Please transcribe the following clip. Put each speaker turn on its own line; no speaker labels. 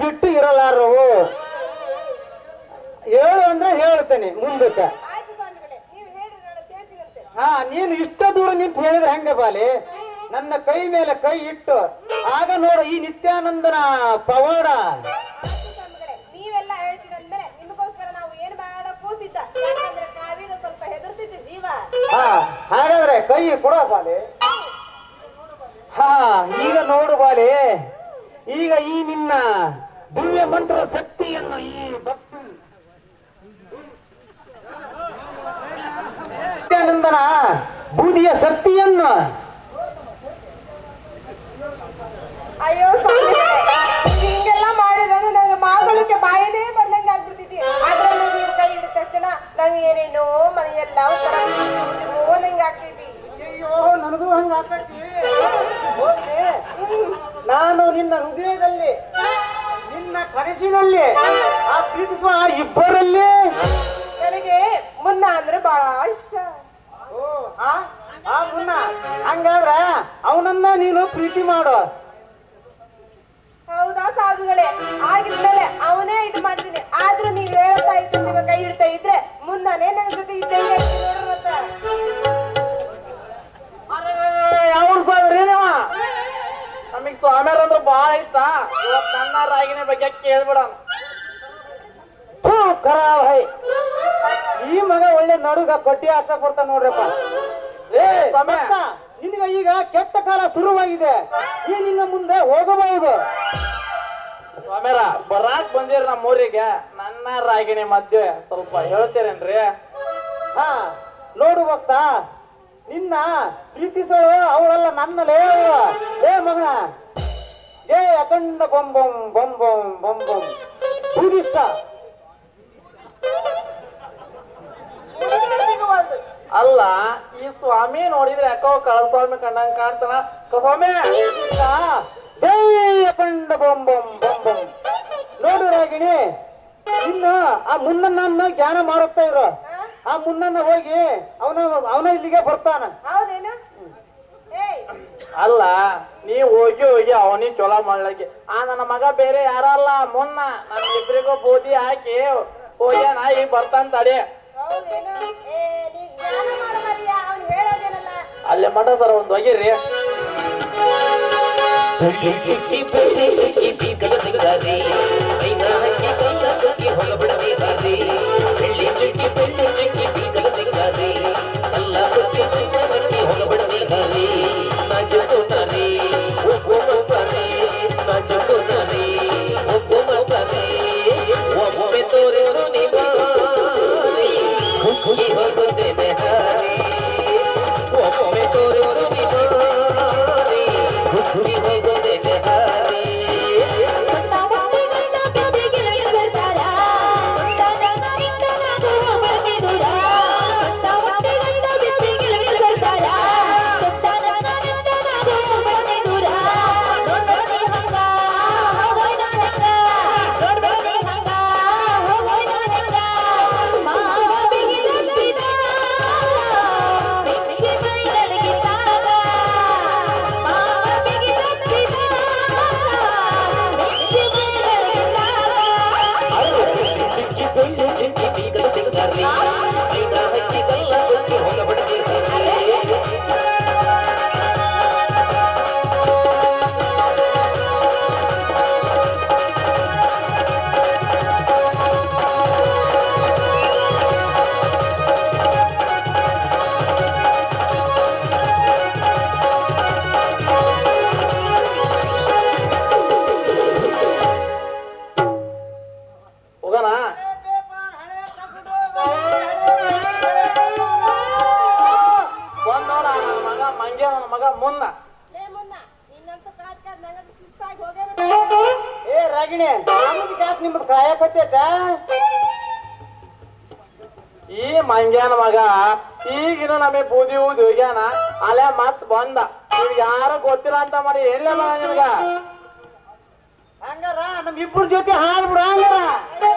ಬಿಟ್ಟು ಇರಲಾರವು ಹೇಳು ಅಂದ್ರೆ ಹೇಳ್ತೇನೆ ಮುಂದಕ್ಕೆ
ಆಯ್ತು ಸ್ವಾಮಿಗಳೇ ನೀವು ಹೇಳ್ರಿ ನಾನು ಕೇಳ್ತೀನಂತೆ
ಹಾ ನೀನು ಇಷ್ಟ ದೂರ ನಿಂತು ಹೇಳಿದ್ರೆ ಹೆಂಗ ಬಾಲಿ ನನ್ನ ಕೈ ಮೇಲೆ ಕೈ ಇಟ್ಟು ಆಗ ನೋಡು ಈ ನಿತ್ಯಾನಂದನ ಪವಾಡ
ಆಯ್ತು ಸ್ವಾಮಿಗಳೇ ನೀವೆಲ್ಲ ಹೇಳ್ತೀರಂದ್ಮೇಲೆ ನಿಮಗೋಸ್ಕರ ನಾವು ಏನ್ ಮಾಡಕ್ಕೂ ಸಿದ್ಧ ಯಾಕಂದ್ರೆ ನಾವೀಗ ಸ್ವಲ್ಪ ಹೆದರ್ತಿದ್ದೆ ಜೀವ
ಹಾ ಹಾಗಾದ್ರೆ ಕೈ ಕೊಡ ಬಾಲಿ ಹಾ ಈಗ ನೋಡು ಬಾಲಿ ಈಗ ಈ ನಿನ್ನ ದಿವ್ಯ ಮಂತ್ರ ಶಕ್ತಿಯನ್ನು ಈ ಭಕ್ತಿ ನಿತ್ಯಾನಂದನ ಬೂದಿಯ ಶಕ್ತಿಯನ್ನು
ಅಯ್ಯೋ ಸ್ವಾಮಿಗಳೇ ನೀವು ಹಿಂಗೆಲ್ಲ ಮಾಡಿದ್ರೆ ನಂಗೆ ಮಾಗಳಕ್ಕೆ ಬಾಯನೇ ಬಂದಂಗೆ ಆಗ್ಬಿಡ್ತಿದ್ದಿ ಅದ್ರಲ್ಲಿ ನೀವು ಕೈ ಹಿಡಿದ ತಕ್ಷಣ ನಂಗೆ ಏನೇನೋ ಮನೆಯೆಲ್ಲ ಒಂಥರ ನಂಗೆ ಆಗ್ತಿದ್ದಿ
ಅಯ್ಯೋ ನನಗೂ ಹಂಗ ನಾನು ನಿನ್ನ ಹೃದಯದಲ್ಲಿ ನಿನ್ನ ಕನಸಿನಲ್ಲಿ ಆ ಪ್ರೀತಿಸುವ ಆ ಇಬ್ಬರಲ್ಲಿ
ನನಗೆ ಮುನ್ನ ಅಂದ್ರೆ ಬಹಳ ಇಷ್ಟ
ಓ, ಆ? ಆ ಮುನ್ನ ಹಂಗಾದ್ರ ಅವನನ್ನ ನೀನು ಪ್ರೀತಿ ಮಾಡು
ಹೌದಾ ಸಾಧುಗಳೇ ಆಗಿದ್ಮೇಲೆ ಅವನೇ ಇದು ಮಾಡ್ತೀನಿ ಆದ್ರೂ ನೀವ್ ಹೇಳ್ತಾ ಇದ್ದೀವಿ ಕೈ ಹಿಡ್ತಾ ಇದ್ರೆ ಮುನ್ನನೇ ನನ್ನ ಜೊತೆ ಇದ್ದಂಗೆ ಆಗ್ತೀನಿ ನೋಡ್ರಿ ಮತ್ತೆ.
ಯಾವ ಸ್ವಾಮಿ ನೀವ ನಮಗ್ ಸ್ವಾಮಿಯರ್ ಅಂದ್ರೆ ಬಹಳ ಇಷ್ಟ ಇವತ್ ನನ್ನ ರಾಗಿನ ಬಗ್ಗೆ ಕೇಳ್ಬಿಡ
ಥು, ಕರಾ ಭೈ ಈ ಮಗ ಒಳ್ಳೆ ನಡುಗ ಕೊಟ್ಟಿ ಆಶಾ ಕೊಡ್ತಾ ನೋಡ್ರಪ್ಪ ಏ
ಸಮಯ.
ಭಕ್ತ, ನಿನಗೆ ಈಗ ಕೆಟ್ಟ ಕಾಲ ಶುರುವಾಗಿದೆ ಈ ನಿನ್ನ ಮುಂದೆ ಹೋಗಬಹುದು
ಸ್ವಾಮ್ಯಾರ ಬರಾಕ್ ಬಂದಿರ ನಮ್ಮ ಊರಿಗೆ ನನ್ನ ರಾಗಿಣಿ ಮಧ್ಯೆ ಸ್ವಲ್ಪ ಹೇಳ್ತೀರೇನ್ರಿ
ಹಾ ನೋಡು ಭಕ್ತ ನಿನ್ನ ಪ್ರೀತಿಸೋಳು ಅವಳಲ್ಲ ನನ್ನಲೇ ಅವಳು. ಏ ಮಗನ ಏ ಅಖಂಡ ಬೊಂ ಬೊಂ ಬೊಂ ಬೊಂ ಬೊಂ ಬೊಂ ಬೂದಿಷ್ಟ
ಸಿಗುವಲ್ದು.
ಅಲ್ಲ ಈ ಸ್ವಾಮಿ ನೋಡಿದ್ರೆ ಯಾಕೋ ಕಳಸ್ವಾಮಿ ಕಂಡಂಗ್ ಕಾಣ್ತಾನ ಕ- ಸ್ವಾಮಿ
ಆ, ಜೈ ಅಖಂಡ ಬೊಂ ಬೊಂ ಬೊಂ ಬೊಂ ನೋಡು ರಾಗಿಣಿ ಇನ್ನು ಆ ಮುನ್ನನ್ನ ಜ್ಞಾನ ಮಾಡುತ್ತಾ ಇರೋ ಆ ಮುನ್ನನ್ನ ಹೋಗಿ ಅವನ ಅವನ ಇಲ್ಲಿಗೆ ಬರ್ತಾನ
ಹೌದೇನು ಏಯ್
ಅಲ್ಲ ನೀ ಹೋಗಿ ಹೋಗಿ ಅವನಿಗೆ ಚೊಲೋ ಮಾಡ್ಲಿಕ್ಕೆ ಆ ನನ್ನ ಮಗ ಬೇರೆ ಯಾರಲ್ಲ ಮುನ್ನ ನಮ್ ಇಬ್ರಿಗೂ ಬೂದಿ ಹಾಕಿ ಹೋಗ್ಯಾನ ಈಗ ಬರ್ತಾನ ತಡಿ
ಹೌದೇನು ಏ ನೀ ಜ್ಞಾನ ಮಾಡಬಾರಿಯಾ ಅವ್ನು ಹೇಳೋದೇನಲ್ಲ
ಅಲ್ಲೇ ಮಠ ಸರ್ ಒಂದ್ ಹೋಗಿರ್ರಿ
ಬೆಳ್ಳಿ ಚುಕ್ಕಿ ಬೆಳ್ಳಿ ಚುಕ್ಕಿ ಬೀಗಲ ಸಿಗದಾರಿ ಮೈನಾ ಹಕ್ಕಿ ಕಲ್ಲ ಕುಕ್ಕಿ ಹೊಗಬಿಡದೆ ಹಾರಿ ಬೆಳ್ಳಿ ಚುಕ್ಕಿ ಬೆಳ್ಳಿ ಚುಕ್ಕಿ ಬೀಗಲ ಸಿಗದಾರಿ ಕಲ್ಲ ಕುಕ್ಕಿ ಮೈನಾ ಹಕ್ಕಿ ಹೊಗಬಿಡದೆ ಹಾರಿ ನಾಜುಕು ನಾರಿ ಉಪ್ಪು ಮಸಾಲೆ ನಾಜುಕು ನಾರಿ ಉಪ್ಪು ಮಸಾಲೆ ಒಮ್ಮೆ ತೋರಿಸು ನಿವಾರಿ ಹುಕ್ಕಿ ಹೋಗುತ್ತೇನೆ ಹಾರಿ ಒಮ್ಮೆ ತೋರಿಸು ನಿವಾರಿ ಹುಕ್ಕಿ ಹೋಗುತ್ತೇನೆ ಹಾರಿ ಚಿಕ್ಕಿ ಬೆಳ್ಳಿ ಚಿಕ್ಕಿ ಬೀಗಲು ಸಿಗದಾರಿ ಮೈನಾ ಹಕ್ಕಿ ಕಲ್ಲ ಕುಕ್ಕಿ ಹೋಗಬಿಡ್ತೀರಿ
ಹೋಗೋಣ ಬಂದ್ ನೋಡ ನನ್ನ ಮಗ ಮಂಗ್ಯ ನನ್ನ ಮಗ ಮುನ್ನ
ಲೇ ಮುನ್ನ ನಿನ್ನಂತೂ ಕಾದ್ ಕಾದ್ ನಂಗಂತೂ ಸುಸ್ತಾಗಿ ಹೋಗೇ ಬಿಡ್ತು.
ಏ ರಾಗಿಣಿ ನಮ್ದು ಯಾಕೆ ನಿಮ್ದು ಕಾಯಕತ್ತೈತ
ಈ ಮಂಗ್ಯಾನ ಮಗ ಈಗಿನ ನಮಗೆ ಬೂದಿ ಊದಿ ಹೋಗ್ಯಾನ ಅಲ್ಲೇ ಮತ್ ಬಂದ ಇವ್ರಿಗೆ ಯಾರು ಗೊತ್ತಿಲ್ಲ ಅಂತ ಮಾಡಿ ಎಲ್ಲೇ ಮಗ ನಿಮ್ಗ
ಹಂಗಾರ ನಮ್ ಇಬ್ಬರ ಜೊತೆ ಹಾಡ್ಬಿಡು ಹಂಗಾರ
ಏ